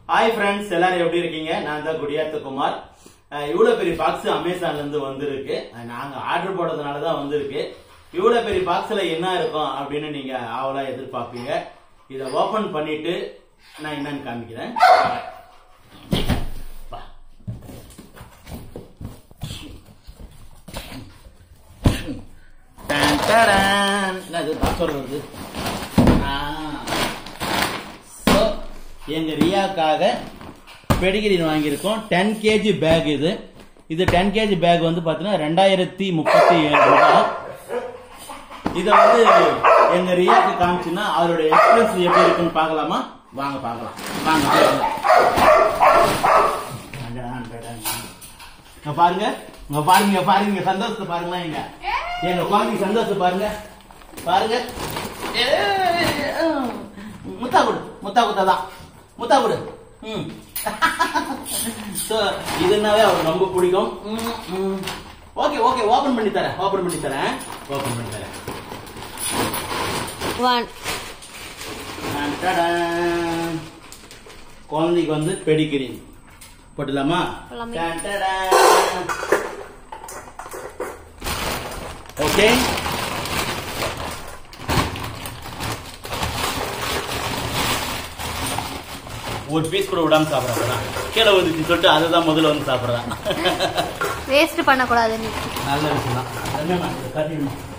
Hi friends எல்லாரும் எப்படி இருக்கீங்க நான் தான் குடியாத்த குமார் அஹ் இவ்வளவு பெரிய பாக்ஸ் அமேசான்ல இருந்து வந்திருக்கு அஹ் நாங்க ஆர்டர் போட்டதுனால தான் வந்திருக்கு இவ்வளவு பெரிய பாக்ஸ்ல என்ன இருக்கும் அப்படின்னு நீங்க ஆவலா எதிர்பார்ப்பீங்க இதை ஓபன் பண்ணிட்டு நான் என்னன்னு காமிக்கிறேன் வா. டான் டாடான். என்னது பாஸ்வேர்டு வருது ஆ. So, எங்க ரியாக்காக பெடிகிரின் வாங்கியிருக்கோம் டென் கேஜி பேக் இது இது டென் கேஜி பேக் வந்து பாத்தீங்கன்னா ரெண்டாயிரத்தி முப்பத்தி ஏழு ரூபாய் இத வந்து எங்க ரியாக்கு காமிச்சுன்னா அவரோட எக்ஸ்பீரியன்ஸ் எப்படி இருக்குன்னு பார்க்கலாமா வாங்க பார்க்கலாம் வாங்க வாங்க. இங்க பாருங்க இங்க பாருங்க இங்க பாருங்க இங்க சந்தோஷத்தை பாருங்களா இங்க எங்க குழந்தைங்க சந்தோஷத்தை பாருங்க பாருங்க ஏய், முத்தா கொடு முத்தா குத்தாதான் முத்தா கொடு ம் So, இதுனாவே அவருக்கு ரொம்ப பிடிக்கும் ஓகே ஓகே ஓபன் பண்ணி தரேன் ஓபன் பண்ணி தரேன் ஓபன் பண்ணி தரேன் ஒன் டான் டாடான். குழந்தைக்கு வந்து பெடிகிரி போட்டுலாமா போடலாமே. டான் டாடான். ஓகே ஒரு பீஸ் கூட விடாம சாப்பிடறான் கீழே ஒதுச்சு சொல்லிட்டு அதை தான் முதல்ல வந்து சாப்பிடுறான் வேஸ்ட் பண்ணக்கூடாது நீ நல்ல விஷயம் தான் என்னம்மா இது கட்டிடணும்